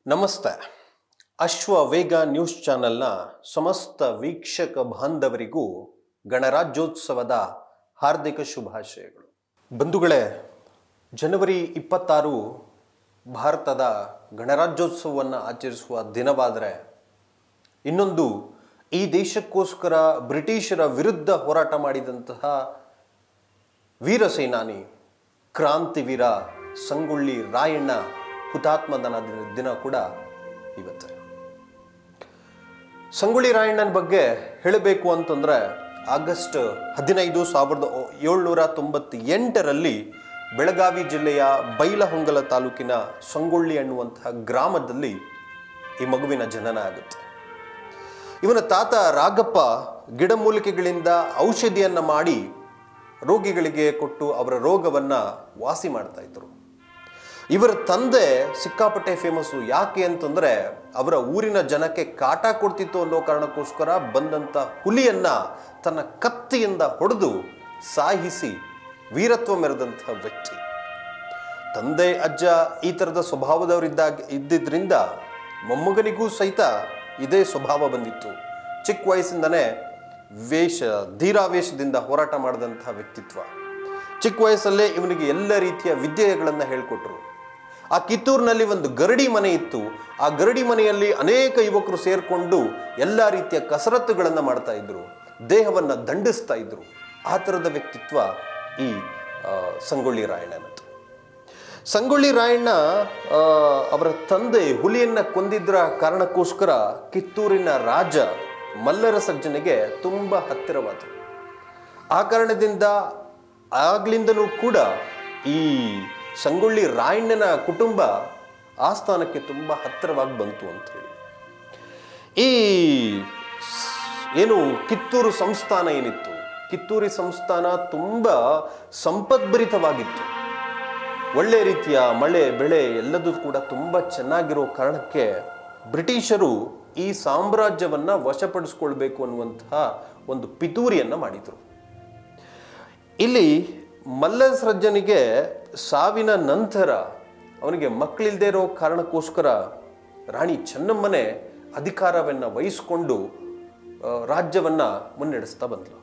ನಮಸ್ತೆ ಅಶ್ವವೇಗ ನ್ಯೂಸ್ ಚಾನೆಲ್ನ ಸಮಸ್ತ ವೀಕ್ಷಕ ಬಾಂಧವರಿಗೂ ಗಣರಾಜ್ಯೋತ್ಸವದ ಹಾರ್ದಿಕ ಶುಭಾಶಯಗಳು ಬಂಧುಗಳೇ ಜನವರಿ ಇಪ್ಪತ್ತಾರು ಭಾರತದ ಗಣರಾಜ್ಯೋತ್ಸವವನ್ನು ಆಚರಿಸುವ ದಿನವಾದರೆ ಇನ್ನೊಂದು ಈ ದೇಶಕ್ಕೋಸ್ಕರ ಬ್ರಿಟಿಷರ ವಿರುದ್ಧ ಹೋರಾಟ ಮಾಡಿದಂತಹ ವೀರ ಸೇನಾನಿ ಕ್ರಾಂತಿವೀರ ಸಂಗೊಳ್ಳಿ ರಾಯಣ್ಣ ಹುತಾತ್ಮದನ ದಿನ- ದಿನ ಕೂಡ ಇವತ್ತು ಸಂಗೊಳ್ಳಿ ರಾಯಣ್ಣನ ಬಗ್ಗೆ ಹೇಳಬೇಕು ಅಂತಂದ್ರೆ ಆಗಸ್ಟ್ ಹದಿನೈದು ಸಾವಿರದ ಒ- ಏಳ್ನೂರ ತೊಂಬತ್ತೆಂಟರಲ್ಲಿ ಬೆಳಗಾವಿ ಜಿಲ್ಲೆಯ ಬೈಲಹೊಂಗಲ ತಾಲೂಕಿನ ಸಂಗೊಳ್ಳಿ ಅನ್ನುವಂತಹ ಗ್ರಾಮದಲ್ಲಿ ಈ ಮಗುವಿನ ಜನನ ಆಗುತ್ತೆ ಇವನ ತಾತ ರಾಗಪ್ಪ ಗಿಡಮೂಲಿಕೆಗಳಿಂದ ಔಷಧಿಯನ್ನ ಮಾಡಿ ರೋಗಿಗಳಿಗೆ ಕೊಟ್ಟು ಅವರ ರೋಗವನ್ನ ವಾಸಿ ಮಾಡ್ತಾ ಇದ್ರು ಇವರ ತಂದೆ ಸಿಕ್ಕಾಪಟ್ಟೆ ಫೇಮಸ್ಸು ಯಾಕೆ ಅಂತಂದ್ರೆ ಅವರ ಊರಿನ ಜನಕ್ಕೆ ಕಾಟ ಕೊಡ್ತಿತ್ತು ಅನ್ನೋ ಕಾರಣಕ್ಕೋಸ್ಕರ ಬಂದಂತ ಹುಲಿಯನ್ನ ತನ್ನ ಕತ್ತಿಯಿಂದ ಹೊಡೆದು ಸಾಹಿಸಿ ವೀರತ್ವ ಮೆರೆದಂತಹ ವ್ಯಕ್ತಿ ತಂದೆ ಅಜ್ಜ ಈ ಥರದ ಸ್ವಭಾವದವರಿದ್ದಾಗ ಇದ್ದಿದ್ರಿಂದ ಮೊಮ್ಮಗನಿಗೂ ಸಹಿತ ಇದೇ ಸ್ವಭಾವ ಬಂದಿತ್ತು ಚಿಕ್ಕ ವಯಸ್ಸಿಂದನೇ ವೇಷ ಧೀರಾವೇಶದಿಂದ ಹೋರಾಟ ಮಾಡಿದಂತಹ ವ್ಯಕ್ತಿತ್ವ ಚಿಕ್ಕ ವಯಸ್ಸಲ್ಲೇ ಇವನಿಗೆ ಎಲ್ಲ ರೀತಿಯ ವಿದ್ಯೆಗಳನ್ನು ಹೇಳಿಕೊಟ್ರು ಆ ಕಿತ್ತೂರಿನಲ್ಲಿ ಒಂದು ಗರಡಿ ಮನೆ ಇತ್ತು ಆ ಗರಡಿ ಮನೆಯಲ್ಲಿ ಅನೇಕ ಯುವಕರು ಸೇರಿಕೊಂಡು ಎಲ್ಲ ರೀತಿಯ ಕಸರತ್ತುಗಳನ್ನು ಮಾಡ್ತಾ ಇದ್ರು ದೇಹವನ್ನು ದಂಡಿಸ್ತಾ ಇದ್ರು ಆ ಥರದ ವ್ಯಕ್ತಿತ್ವ ಈ ಆ, ಸಂಗೊಳ್ಳಿ ರಾಯಣ್ಣನದ್ದು ಸಂಗೊಳ್ಳಿ ರಾಯಣ್ಣ ಆ, ಅವರ ತಂದೆ ಹುಲಿಯನ್ನ ಕೊಂದಿದ್ರ ಕಾರಣಕ್ಕೋಸ್ಕರ ಕಿತ್ತೂರಿನ ರಾಜ ಮಲ್ಲರ ಸಜ್ಜನಿಗೆ ತುಂಬ ಹತ್ತಿರವಾದರು ಆ ಕಾರಣದಿಂದ ಆಗ್ಲಿಂದನೂ ಕೂಡ ಈ ಸಂಗೊಳ್ಳಿ ರಾಯಣ್ಣನ ಕುಟುಂಬ ಆಸ್ಥಾನಕ್ಕೆ ತುಂಬ ಹತ್ತಿರವಾಗಿ ಬಂತು ಅಂತ ಹೇಳಿ ಈ ಸ್- ಏನು ಕಿತ್ತೂರು ಸಂಸ್ಥಾನ ಏನಿತ್ತು ಕಿತ್ತೂರಿ ಸಂಸ್ಥಾನ ತುಂಬ ಸಂಪದ್ಭರಿತವಾಗಿತ್ತು ಒಳ್ಳೆ ರೀತಿಯ ಮಳೆ ಬೆಳೆ ಎಲ್ಲದೂ ಕೂಡ ತುಂಬ ಚೆನ್ನಾಗಿರೋ ಕಾರಣಕ್ಕೆ ಬ್ರಿಟಿಷರು ಈ ಸಾಮ್ರಾಜ್ಯವನ್ನ ವಶಪಡಿಸ್ಕೊಳ್ಬೇಕು ಅನ್ನುವಂತಹ ಒಂದು ಪಿತೂರಿಯನ್ನ ಮಾಡಿದರು ಇಲ್ಲಿ ಮಲ್ಲಸಜ್ಜನಿಗೆ ಸಾವಿನ ನಂತರ ಅವನಿಗೆ ಮಕ್ಕಳಿಲ್ಲದೆ ಇರೋ ಕಾರಣಕ್ಕೋಸ್ಕರ ರಾಣಿ ಚೆನ್ನಮ್ಮನೇ ಅಧಿಕಾರವನ್ನು ವಹಿಸಿಕೊಂಡು ಆ, ರಾಜ್ಯವನ್ನ ಮುನ್ನಡೆಸ್ತಾ ಬಂದಳು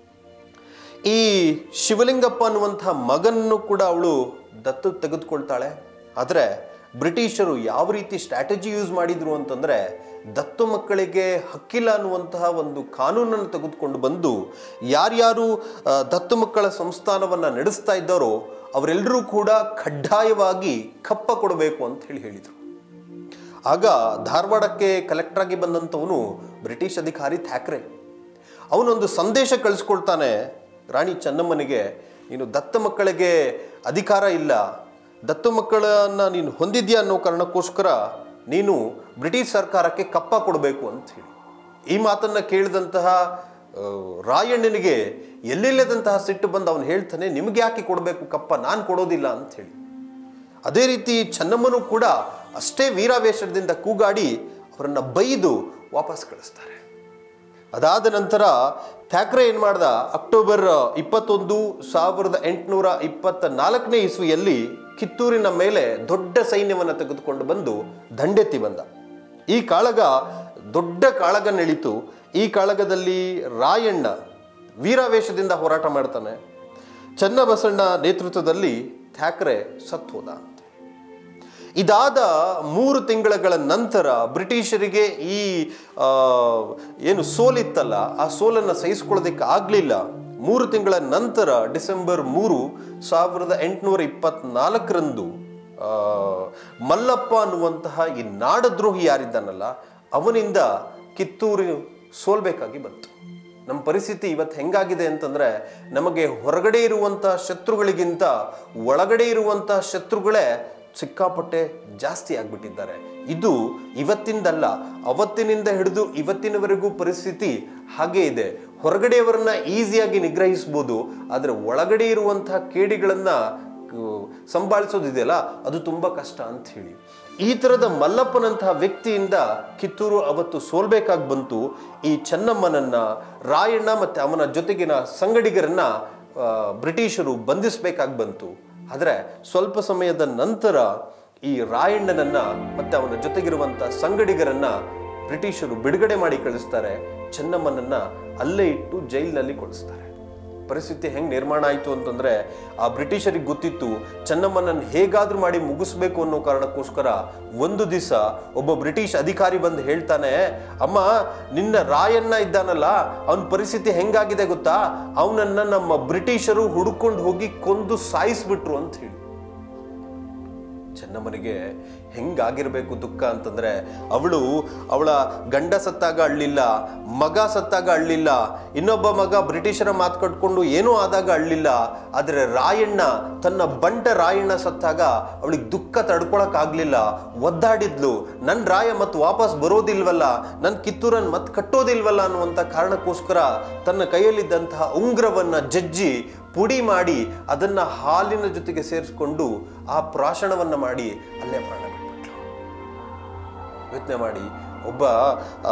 ಈ ಶಿವಲಿಂಗಪ್ಪ ಅನ್ನುವಂತಹ ಮಗನನ್ನು ಕೂಡ ಅವಳು ದತ್ತು ತೆಗೆದುಕೊಳ್ತಾಳೆ ಆದರೆ ಬ್ರಿಟಿಷರು ಯಾವ ರೀತಿ ಸ್ಟ್ರಾಟಜಿ ಯೂಸ್ ಮಾಡಿದ್ರು ಅಂತಂದ್ರೆ ದತ್ತು ಮಕ್ಕಳಿಗೆ ಹಕ್ಕಿಲ್ಲ ಅನ್ನುವಂತಹ ಒಂದು ಕಾನೂನನ್ನು ತೆಗೆದುಕೊಂಡು ಬಂದು ಯಾರ್ಯಾರು ಆ, ದತ್ತು ಮಕ್ಕಳ ಸಂಸ್ಥಾನವನ್ನು ನಡೆಸ್ತಾ ಇದ್ದಾರೋ ಅವರೆಲ್ಲರೂ ಕೂಡ ಕಡ್ಡಾಯವಾಗಿ ಕಪ್ಪ ಕೊಡಬೇಕು ಅಂತ ಹೇಳಿ ಹೇಳಿದರು ಆಗ ಧಾರವಾಡಕ್ಕೆ ಕಲೆಕ್ಟರ್ ಆಗಿ ಬಂದಂಥವನು ಬ್ರಿಟಿಷ್ ಅಧಿಕಾರಿ ಥ್ಯಾಕ್ರೆ ಅವನೊಂದು ಸಂದೇಶ ಕಳಿಸ್ಕೊಳ್ತಾನೆ ರಾಣಿ ಚೆನ್ನಮ್ಮನಿಗೆ ನೀನು ದತ್ತ ಮಕ್ಕಳಿಗೆ ಅಧಿಕಾರ ಇಲ್ಲ ದತ್ತು ಮಕ್ಕಳನ್ನ ನೀನು ಹೊಂದಿದ್ಯಾ ಅನ್ನೋ ಕಾರಣಕ್ಕೋಸ್ಕರ ನೀನು ಬ್ರಿಟಿಷ್ ಸರ್ಕಾರಕ್ಕೆ ಕಪ್ಪ ಕೊಡಬೇಕು ಅಂತ ಹೇಳಿ ಈ ಮಾತನ್ನ ಕೇಳಿದಂತಹ ಆ, ರಾಯಣ್ಣನಿಗೆ ಎಲ್ಲಿಲ್ಲದಂತಹ ಸಿಟ್ಟು ಬಂದು ಅವನು ಹೇಳ್ತಾನೆ ನಿಮ್ಗೆ ಯಾಕೆ ಕೊಡಬೇಕು ಕಪ್ಪ ನಾನು ಕೊಡೋದಿಲ್ಲ ಅಂತ ಹೇಳಿ ಅದೇ ರೀತಿ ಚೆನ್ನಮ್ಮನು ಕೂಡ ಅಷ್ಟೇ ವೀರಾವೇಶದಿಂದ ಕೂಗಾಡಿ ಅವರನ್ನ ಬೈದು ವಾಪಸ್ ಕಳಿಸ್ತಾರೆ ಅದಾದ ನಂತರ ಥ್ಯಾಕ್ರೆ ಏನು ಮಾಡ್ದ ಅಕ್ಟೋಬರ್ ಇಪ್ಪತ್ತೊಂದು ಸಾವಿರದ ಎಂಟುನೂರ ಇಪ್ಪತ್ತ ನಾಲ್ಕನೇ ಇಸ್ವಿಯಲ್ಲಿ ಕಿತ್ತೂರಿನ ಮೇಲೆ ದೊಡ್ಡ ಸೈನ್ಯವನ್ನು ತೆಗೆದುಕೊಂಡು ಬಂದು ದಂಡೆತ್ತಿ ಬಂದ ಈ ಕಾಳಗ ದೊಡ್ಡ ಕಾಳಗ ನಡೀತು ಈ ಕಾಳಗದಲ್ಲಿ ರಾಯಣ್ಣ ವೀರಾವೇಶದಿಂದ ಹೋರಾಟ ಮಾಡ್ತಾನೆ ಚನ್ನಬಸಣ್ಣ ನೇತೃತ್ವದಲ್ಲಿ ಥ್ಯಾಕ್ರೆ ಸತ್ತು ಹೋದ ಅಂತ ಇದಾದ ಮೂರು ತಿಂಗಳ ನಂತರ ಬ್ರಿಟಿಷರಿಗೆ ಈ ಆ, ಏನು ಸೋಲಿತ್ತಲ್ಲ ಆ ಸೋಲನ್ನು ಸಹಿಸ್ಕೊಳ್ಳೋದಕ್ಕೆ ಆಗಲಿಲ್ಲ ಮೂರು ತಿಂಗಳ ನಂತರ ಡಿಸೆಂಬರ್ ಮೂರು ಸಾವಿರದ ಎಂಟುನೂರ ಇಪ್ಪತ್ನಾಲ್ಕರಂದು ಆ, ಮಲ್ಲಪ್ಪ ಅನ್ನುವಂತಹ ಈ ನಾಡದ್ರೋಹಿ ಯಾರಿದ್ದಾನಲ್ಲ ಅವನಿಂದ ಕಿತ್ತೂರು ಸೋಲ್ಬೇಕಾಗಿ ಬಂತು ನಮ್ಮ ಪರಿಸ್ಥಿತಿ ಇವತ್ತು ಹೆಂಗಾಗಿದೆ ಅಂತಂದ್ರೆ ನಮಗೆ ಹೊರಗಡೆ ಇರುವಂತಹ ಶತ್ರುಗಳಿಗಿಂತ ಒಳಗಡೆ ಇರುವಂತಹ ಶತ್ರುಗಳೇ ಸಿಕ್ಕಾಪಟ್ಟೆ ಜಾಸ್ತಿ ಆಗ್ಬಿಟ್ಟಿದ್ದಾರೆ ಇದು ಇವತ್ತಿಂದಲ್ಲ ಅವತ್ತಿನಿಂದ ಹಿಡಿದು ಇವತ್ತಿನವರೆಗೂ ಪರಿಸ್ಥಿತಿ ಹಾಗೇ ಇದೆ ಹೊರಗಡೆಯವರನ್ನ ಈಸಿಯಾಗಿ ನಿಗ್ರಹಿಸ್ಬೋದು ಆದರೆ ಒಳಗಡೆ ಇರುವಂತಹ ಕೇಡಿಗಳನ್ನ ಕ- ಸಂಭಾಳಿಸೋದಿದೆಯಲ್ಲ ಅದು ತುಂಬಾ ಕಷ್ಟ ಅಂತ ಹೇಳಿ ಈ ತರದ ಮಲ್ಲಪ್ಪನಂತಹ ವ್ಯಕ್ತಿಯಿಂದ ಕಿತ್ತೂರು ಅವತ್ತು ಸೋಲ್ಬೇಕಾಗಿ ಬಂತು ಈ ಚೆನ್ನಮ್ಮನನ್ನ ರಾಯಣ್ಣ ಮತ್ತೆ ಅವನ ಜೊತೆಗಿನ ಸಂಗಡಿಗರನ್ನ ಆ, ಬ್ರಿಟಿಷರು ಬಂಧಿಸಬೇಕಾಗಿ ಬಂತು ಆದರೆ ಸ್ವಲ್ಪ ಸಮಯದ ನಂತರ ಈ ರಾಯಣ್ಣನನ್ನ ಮತ್ತೆ ಅವನ ಜೊತೆಗಿರುವಂತ ಸಂಗಡಿಗರನ್ನ ಬ್ರಿಟಿಷರು ಬಿಡುಗಡೆ ಮಾಡಿ ಕಳಿಸ್ತಾರೆ ಚೆನ್ನಮ್ಮನನ್ನ ಅಲ್ಲೇ ಇಟ್ಟು ಜೈಲಿನಲ್ಲಿ ಕೊಡಿಸ್ತಾರೆ ಪರಿಸ್ಥಿತಿ ಹೆಂಗ್ ನಿರ್ಮಾಣ ಆಯಿತು ಅಂತಂದ್ರೆ ಆ ಬ್ರಿಟಿಷರಿಗೆ ಗೊತ್ತಿತ್ತು ಚೆನ್ನಮ್ಮನನ್ನು ಹೇಗಾದ್ರೂ ಮಾಡಿ ಮುಗಿಸ್ಬೇಕು ಅನ್ನೋ ಕಾರಣಕ್ಕೋಸ್ಕರ ಒಂದು ದಿವಸ ಒಬ್ಬ ಬ್ರಿಟಿಷ್ ಅಧಿಕಾರಿ ಬಂದು ಹೇಳ್ತಾನೆ ಅಮ್ಮ ನಿನ್ನ ರಾಯಣ್ಣ ಇದ್ದಾನಲ್ಲ ಅವನ ಪರಿಸ್ಥಿತಿ ಹೆಂಗಾಗಿದೆ ಗೊತ್ತಾ ಅವನನ್ನ ನಮ್ಮ ಬ್ರಿಟಿಷರು ಹುಡುಕೊಂಡು ಹೋಗಿ ಕೊಂದು ಸಾಯಿಸ್ಬಿಟ್ರು ಅಂತ ಹೇಳಿ ಚೆನ್ನಮ್ಮನಿಗೆ ಹೆಂಗಾಗಿರ್ಬೇಕು ದುಃಖ ಅಂತಂದ್ರೆ ಅವಳು ಅವಳ ಗಂಡ ಸತ್ತಾಗ ಅಳ್ಳಿಲ್ಲ ಮಗ ಸತ್ತಾಗ ಅಳ್ಳಿಲ್ಲ ಇನ್ನೊಬ್ಬ ಮಗ ಬ್ರಿಟಿಷರ ಮಾತು ಕಟ್ಕೊಂಡು ಏನೂ ಆದಾಗ ಅಳ್ಳಿಲ್ಲ ಆದರೆ ರಾಯಣ್ಣ ತನ್ನ ಬಂಟ ರಾಯಣ್ಣ ಸತ್ತಾಗ ಅವಳಿಗೆ ದುಃಖ ತಡ್ಕೊಳಕ್ ಆಗ್ಲಿಲ್ಲ ಒದ್ದಾಡಿದ್ಲು ನನ್ನ ರಾಯ ಮತ್ತೆ ವಾಪಸ್ ಬರೋದಿಲ್ವಲ್ಲ ನನ್ನ ಕಿತ್ತೂರನ್ ಮತ್ತೆ ಕಟ್ಟೋದಿಲ್ವಲ್ಲ ಅನ್ನುವಂಥ ಕಾರಣಕ್ಕೋಸ್ಕರ ತನ್ನ ಕೈಯಲ್ಲಿದ್ದಂತಹ ಉಂಗ್ರವನ್ನ ಜಜ್ಜಿ ಪುಡಿ ಮಾಡಿ ಅದನ್ನ ಹಾಲಿನ ಜೊತೆಗೆ ಸೇರಿಸ್ಕೊಂಡು ಆ ಪ್ರಾಶನವನ್ನ ಮಾಡಿ ಅಲ್ಲೇ ಪ್ರಾಣ ಬಿಟ್ಬಿಟ್ಲು ಯೋಚನೆ ಮಾಡಿ ಒಬ್ಬ ಆ,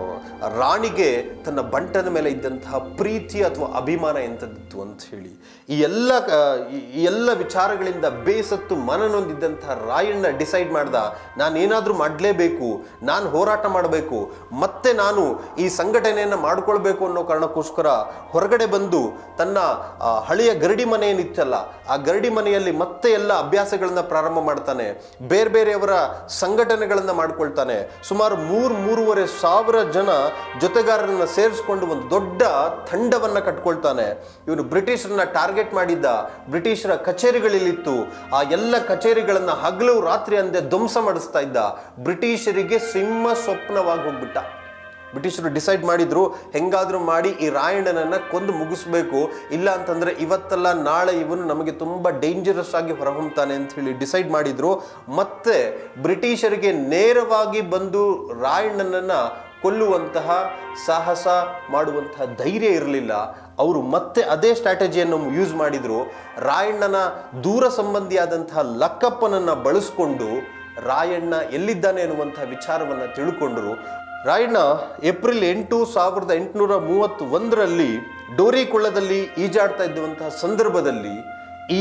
ರಾಣಿಗೆ ತನ್ನ ಬಂಟನ ಮೇಲೆ ಇದ್ದಂತಹ ಪ್ರೀತಿ ಅಥವಾ ಅಭಿಮಾನ ಎಂಥದ್ದು ಅಂತ ಹೇಳಿ ಈ ಎಲ್ಲ ಆ, ಈ ಈ ಎಲ್ಲ ವಿಚಾರಗಳಿಂದ ಬೇಸತ್ತು ಮನನೊಂದಿದ್ದಂತಹ ರಾಯಣ್ಣ ಡಿಸೈಡ್ ಮಾಡ್ದ ನಾನೇನಾದ್ರೂ ಮಾಡಲೇಬೇಕು ನಾನು ಹೋರಾಟ ಮಾಡಬೇಕು ಮತ್ತೆ ನಾನು ಈ ಸಂಘಟನೆಯನ್ನು ಮಾಡ್ಕೊಳ್ಬೇಕು ಅನ್ನೋ ಕಾರಣಕ್ಕೋಸ್ಕರ ಹೊರಗಡೆ ಬಂದು ತನ್ನ ಆ, ಹಳೆಯ ಗರಡಿ ಮನೆ ಏನಿತ್ತಲ್ಲ ಆ ಗರಡಿ ಮನೆಯಲ್ಲಿ ಮತ್ತೆ ಎಲ್ಲ ಅಭ್ಯಾಸಗಳನ್ನ ಪ್ರಾರಂಭ ಮಾಡ್ತಾನೆ ಬೇರೆ ಬೇರೆಯವರ ಸಂಘಟನೆಗಳನ್ನ ಮಾಡ್ಕೊಳ್ತಾನೆ ಸುಮಾರು ಮೂರು ಮೂರುವರೆ ಸಾವಿರ ಜನ ಜೊತೆಗಾರರನ್ನ ಸೇರಿಸ್ಕೊಂಡು ಒಂದು ದೊಡ್ಡ ತಂಡವನ್ನ ಕಟ್ಕೊಳ್ತಾನೆ ಇವನು ಬ್ರಿಟಿಷರನ್ನ ಟಾರ್ಗೆಟ್ ಮಾಡಿದ್ದ ಬ್ರಿಟಿಷರ ಕಚೇರಿಗಳಲ್ಲಿತ್ತು ಆ ಎಲ್ಲ ಕಚೇರಿಗಳನ್ನ ಹಗಲು ರಾತ್ರಿ ಅಂದೆ ಧ್ವಂಸ ಮಾಡಿಸ್ತಾ ಇದ್ದ ಬ್ರಿಟಿಷರಿಗೆ ಸಿಂಹ ಸ್ವಪ್ನವಾಗಿ ಹೋಗ್ಬಿಟ್ಟ ಬ್ರಿಟಿಷರು ಡಿಸೈಡ್ ಮಾಡಿದ್ರು ಹೆಂಗಾದ್ರೂ ಮಾಡಿ ಈ ರಾಯಣ್ಣನನ್ನ ಕೊಂದು ಮುಗಿಸ್ಬೇಕು ಇಲ್ಲ ಅಂತಂದ್ರೆ ಇವತ್ತಲ್ಲ ನಾಳೆ ಇವನು ನಮಗೆ ತುಂಬಾ ಡೇಂಜರಸ್ ಆಗಿ ಹೊರಹೊಮ್ತಾನೆ ಅಂತ ಹೇಳಿ ಡಿಸೈಡ್ ಮಾಡಿದ್ರು ಮತ್ತೆ ಬ್ರಿಟಿಷರಿಗೆ ನೇರವಾಗಿ ಬಂದು ರಾಯಣ್ಣನನ್ನ ಕೊಲ್ಲುವಂತಹ ಸಾಹಸ ಮಾಡುವಂತಹ ಧೈರ್ಯ ಇರಲಿಲ್ಲ ಅವರು ಮತ್ತೆ ಅದೇ ಸ್ಟ್ರಾಟಜಿಯನ್ನು ಯೂಸ್ ಮಾಡಿದ್ರು ರಾಯಣ್ಣನ ದೂರ ಸಂಬಂಧಿಯಾದಂತಹ ಲಕ್ಕಪ್ಪನನ್ನ ಬಳಸ್ಕೊಂಡು ರಾಯಣ್ಣ ಎಲ್ಲಿದ್ದಾನೆ ಅನ್ನುವಂತಹ ವಿಚಾರವನ್ನ ತಿಳ್ಕೊಂಡ್ರು ರಾಯಣ್ಣ ಏಪ್ರಿಲ್ ಎಂಟು ಸಾವಿರದ ಎಂಟುನೂರ ಮೂವತ್ತು ಒಂದರಲ್ಲಿ ಡೋರಿಕೊಳ್ಳದಲ್ಲಿ ಈಜಾಡ್ತಾ ಇದ್ದುವಂತಹ ಸಂದರ್ಭದಲ್ಲಿ ಈ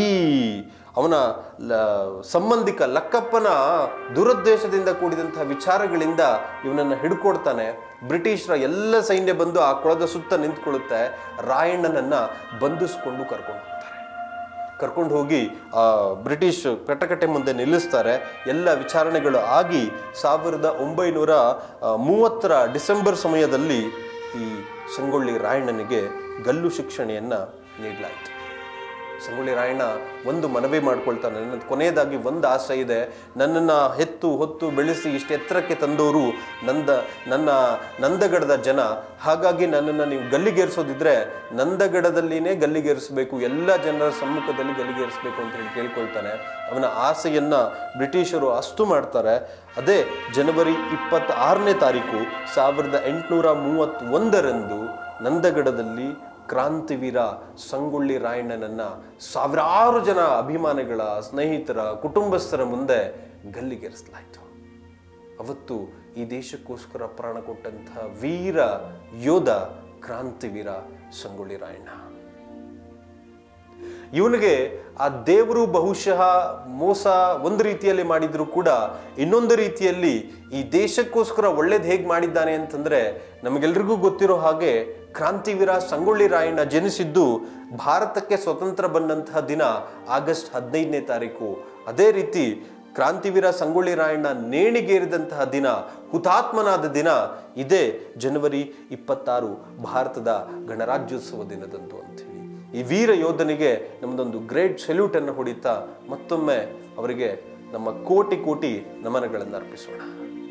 ಅವನ ಲ ಸಂಬಂಧಿಕ ಲಕ್ಕಪ್ಪನ ದುರುದ್ದೇಶದಿಂದ ಕೂಡಿದಂತಹ ವಿಚಾರಗಳಿಂದ ಇವನನ್ನು ಹಿಡ್ಕೊಡ್ತಾನೆ ಬ್ರಿಟಿಷರ ಎಲ್ಲ ಸೈನ್ಯ ಬಂದು ಆ ಕೊಳದ ಸುತ್ತ ನಿಂತ್ಕೊಳ್ಳುತ್ತೆ ರಾಯಣ್ಣನನ್ನ ಬಂಧಿಸ್ಕೊಂಡು ಕರ್ಕೊಂಡು ಹೋಗ್ತಾರೆ ಕರ್ಕೊಂಡು ಹೋಗಿ ಆ ಬ್ರಿಟಿಷ್ ಕಟಕಟೆ ಮುಂದೆ ನಿಲ್ಲಿಸ್ತಾರೆ ಎಲ್ಲ ವಿಚಾರಣೆಗಳು ಆಗಿ ಸಾವಿರದ ಒಂಬೈನೂರ ಆ, ಮೂವತ್ತರ ಡಿಸೆಂಬರ್ ಸಮಯದಲ್ಲಿ ಈ ಸಂಗೊಳ್ಳಿ ರಾಯಣ್ಣನಿಗೆ ಗಲ್ಲು ಶಿಕ್ಷಣೆಯನ್ನ ನೀಡಲಾಯಿತು ಸಂಗೊಳ್ಳಿ ರಾಯಣ್ಣ ಒಂದು ಮನವಿ ಮಾಡ್ಕೊಳ್ತಾನೆ ನನ್ನ ಕೊನೆಯದಾಗಿ ಒಂದು ಆಸೆ ಇದೆ ನನ್ನನ್ನು ಹೆತ್ತು ಹೊತ್ತು ಬೆಳೆಸಿ ಇಷ್ಟು ಎತ್ತರಕ್ಕೆ ತಂದವರು ನಂದ ನನ್ನ ನಂದಗಡದ ಜನ ಹಾಗಾಗಿ ನನ್ನನ್ನು ನೀವು ಗಲ್ಲಿಗೇರಿಸೋದಿದ್ರೆ ನಂದಗಡದಲ್ಲಿನೇ ಗಲ್ಲಿಗೇರಿಸಬೇಕು ಎಲ್ಲ ಜನರ ಸಮ್ಮುಖದಲ್ಲಿ ಗಲ್ಲಿಗೇರಿಸಬೇಕು ಅಂತ ಹೇಳಿ ಕೇಳ್ಕೊಳ್ತಾನೆ ಅವನ ಆಸೆಯನ್ನ ಬ್ರಿಟಿಷರು ಅಸ್ತು ಮಾಡ್ತಾರೆ ಅದೇ ಜನವರಿ ಇಪ್ಪತ್ತಾರನೇ ತಾರೀಕು ಸಾವಿರದ ಎಂಟುನೂರ ಮೂವತ್ತೊಂದರಂದು ನಂದಗಡದಲ್ಲಿ ಕ್ರಾಂತಿವೀರ ಸಂಗೊಳ್ಳಿ ರಾಯಣ್ಣನನ್ನ ಸಾವಿರಾರು ಜನ ಅಭಿಮಾನಿಗಳ ಸ್ನೇಹಿತರ ಕುಟುಂಬಸ್ಥರ ಮುಂದೆ ಗಲ್ಲಿಗೇರಿಸಲಾಯಿತು ಅವತ್ತು ಈ ದೇಶಕ್ಕೋಸ್ಕರ ಪ್ರಾಣ ಕೊಟ್ಟಂತಹ ವೀರ ಯೋಧ ಕ್ರಾಂತಿವೀರ ಸಂಗೊಳ್ಳಿ ರಾಯಣ್ಣ ಇವನಿಗೆ ಆ ದೇವರು ಬಹುಶಃ ಮೋಸ ಒಂದು ರೀತಿಯಲ್ಲಿ ಮಾಡಿದ್ರು ಕೂಡ ಇನ್ನೊಂದು ರೀತಿಯಲ್ಲಿ ಈ ದೇಶಕ್ಕೋಸ್ಕರ ಒಳ್ಳೇದು ಹೇಗೆ ಮಾಡಿದ್ದಾನೆ ಅಂತಂದ್ರೆ ನಮಗೆಲ್ರಿಗೂ ಗೊತ್ತಿರೋ ಹಾಗೆ ಕ್ರಾಂತಿವೀರ ಸಂಗೊಳ್ಳಿ ರಾಯಣ್ಣ ಜನಿಸಿದ್ದು ಭಾರತಕ್ಕೆ ಸ್ವತಂತ್ರ ಬಂದಂತಹ ದಿನ ಆಗಸ್ಟ್ ಹದಿನೈದನೇ ತಾರೀಕು ಅದೇ ರೀತಿ ಕ್ರಾಂತಿವೀರ ಸಂಗೊಳ್ಳಿ ರಾಯಣ್ಣ ನೇಣಿಗೇರಿದಂತಹ ದಿನ ಹುತಾತ್ಮನಾದ ದಿನ ಇದೇ ಜನವರಿ ಇಪ್ಪತ್ತಾರು ಭಾರತದ ಗಣರಾಜ್ಯೋತ್ಸವ ದಿನದಂದು ಅಂತೇಳಿ ಈ ವೀರ ಯೋಧನಿಗೆ ನಮ್ಮದೊಂದು ಗ್ರೇಟ್ ಸೆಲ್ಯೂಟ್ ಅನ್ನು ಹೊಡಿತಾ ಮತ್ತೊಮ್ಮೆ ಅವರಿಗೆ ನಮ್ಮ ಕೋಟಿ ಕೋಟಿ ನಮನಗಳನ್ನು ಅರ್ಪಿಸೋಣ